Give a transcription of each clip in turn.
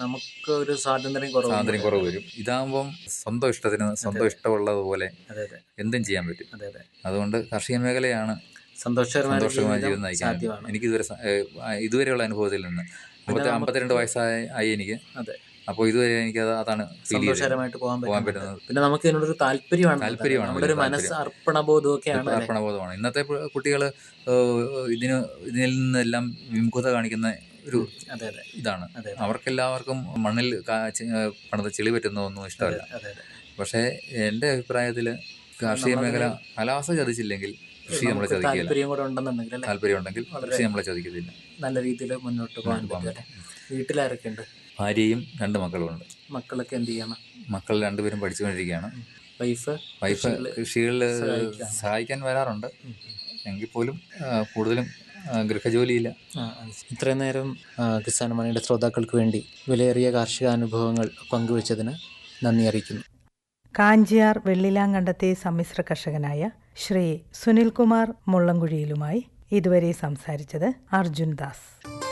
നമുക്ക് ഒരു സ്വാതന്ത്ര്യം കുറവ് സ്വാതന്ത്ര്യം കുറവ് വരും ഇതാകുമ്പം സ്വന്തം ഇഷ്ടത്തിന് സ്വന്തം ഇഷ്ടമുള്ളതുപോലെ അതെ അതെ എന്തും ചെയ്യാൻ പറ്റും അതെ അതെ അതുകൊണ്ട് കാർഷിക മേഖലയാണ് സന്തോഷകരമായ ഒരു സന്തോഷകരമായ ജീവിതം ജീവിതം നയിക്കാൻ സാധ്യമാണ് എനിക്ക് ഇതുവരെ സ- ഏഹ് ആ ഇതുവരെയുള്ള അനുഭവത്തിൽ നിന്ന് അമ്പത്തി നമുക്ക് അമ്പത്തിരണ്ട് വയസ്സായ ആയി എനിക്ക് അതെ അപ്പോൾ ഇതുവരെ എനിക്ക് അത് അതാണ് ഫീൽ ചെയ്തത് സന്തോഷകരമായിട്ട് പോകാൻ പോകാൻ പറ്റുന്നത് പറ്റുന്നത് പിന്നെ നമുക്ക് ഇതിനോടൊരു താല്പര്യമാണ് താല്പര്യമാണ് നമ്മുടെ ഒരു ഇതിന് മനസ്സ് അർപ്പണബോധമൊക്കെയാണ് അല്ലേ? അർപ്പണബോധമാണ് ഇന്നത്തെ കുട്ടികൾ ഇതിന് ഇതിൽ നിന്നെല്ലാം വിമുഖത കാണിക്കുന്ന ഒരു അതെ അതെ ഇതാണ് അതെ അവർക്കെല്ലാവർക്കും മണ്ണിൽ കാ- ചെ- ഏഹ് പണിത് ചെളി പറ്റുന്നതൊന്നും അതെ ഇഷ്ടമല്ല അതെ അതെ പക്ഷേ എൻ്റെ അഭിപ്രായത്തിൽ കാർഷിക മേഖല കാലാവസ്ഥ ചതിച്ചില്ലെങ്കിൽ കൃഷി നമ്മളെ നമുക്ക് ചതിക്കില്ല താല്പര്യം കൂടെ ഉണ്ടെന്നുണ്ടെങ്കിൽ അല്ലേ താല്പര്യമുണ്ടെങ്കിൽ വളരെ കൃഷി നമ്മളെ ചതിക്കത്തില്ല നല്ല രീതിയിൽ മുന്നോട്ട് പോകാൻ മുന്നോട്ട് പോകാൻ പറ്റും അല്ലേ വീട്ടിലാരൊക്കെ ഉണ്ട് ഭാര്യയും രണ്ട് മക്കളുമുണ്ട് മക്കളൊക്കെ എന്ത് ചെയ്യണം മക്കൾ രണ്ടുപേരും പഠിച്ചുകൊണ്ടിരിക്കുകയാണ് വൈഫ് വൈഫ് കൃഷിയില് കൃഷികളിൽ സഹായിക്കാൻ. സഹായിക്കാൻ വരാറുണ്ട് എങ്കിൽ പോലും ആ, കൂടുതലും ആ, ഗൃഹജോലിയില്ല ആ, ആ. ഇത്രയും നേരം ആ, കിസാൻ മണിയുടെ ശ്രോതാക്കൾക്ക് വേണ്ടി വിലയേറിയ കാർഷിക അനുഭവങ്ങൾ പങ്കുവച്ചതിന് നന്ദി അറിയിക്കുന്നു കാഞ്ചിയാർ വെള്ളിലാങ്കണ്ടത്തെ സമ്മിശ്ര കർഷകനായ ശ്രീ സുനിൽകുമാർ മുള്ളംകുഴിയിലുമായി ഇതുവരെ സംസാരിച്ചത് അർജുൻ ദാസ്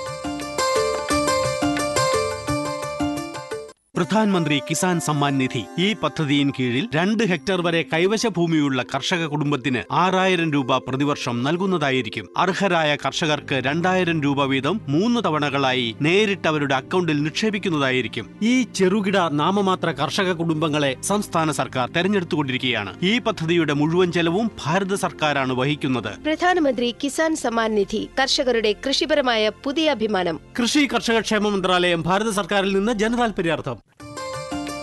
പ്രധാൻമന്ത്രി കിസാൻ സമ്മാൻ നിധി ഈ പദ്ധതിയിൻ കീഴിൽ രണ്ട് ഹെക്ടർ വരെ കൈവശ ഭൂമിയുള്ള കർഷക കുടുംബത്തിന് ആറായിരം രൂപ പ്രതിവർഷം നൽകുന്നതായിരിക്കും അർഹരായ കർഷകർക്ക് രണ്ടായിരം രൂപ വീതം മൂന്ന് തവണകളായി നേരിട്ട് അവരുടെ അക്കൗണ്ടിൽ നിക്ഷേപിക്കുന്നതായിരിക്കും ഈ ചെറുകിട നാമമാത്ര കർഷക കുടുംബങ്ങളെ സംസ്ഥാന സർക്കാർ തെരഞ്ഞെടുത്തുകൊണ്ടിരിക്കുകയാണ് ഈ പദ്ധതിയുടെ മുഴുവൻ ചെലവും ഭാരത സർക്കാരാണ് വഹിക്കുന്നത് പ്രധാനമന്ത്രി കിസാൻ സമ്മാൻ നിധി കർഷകരുടെ കൃഷിപരമായ പുതിയ അഭിമാനം കൃഷി കർഷക ക്ഷേമ മന്ത്രാലയം ഭാരത സർക്കാരിൽ നിന്ന് ജനതാൽപര്യാർത്ഥം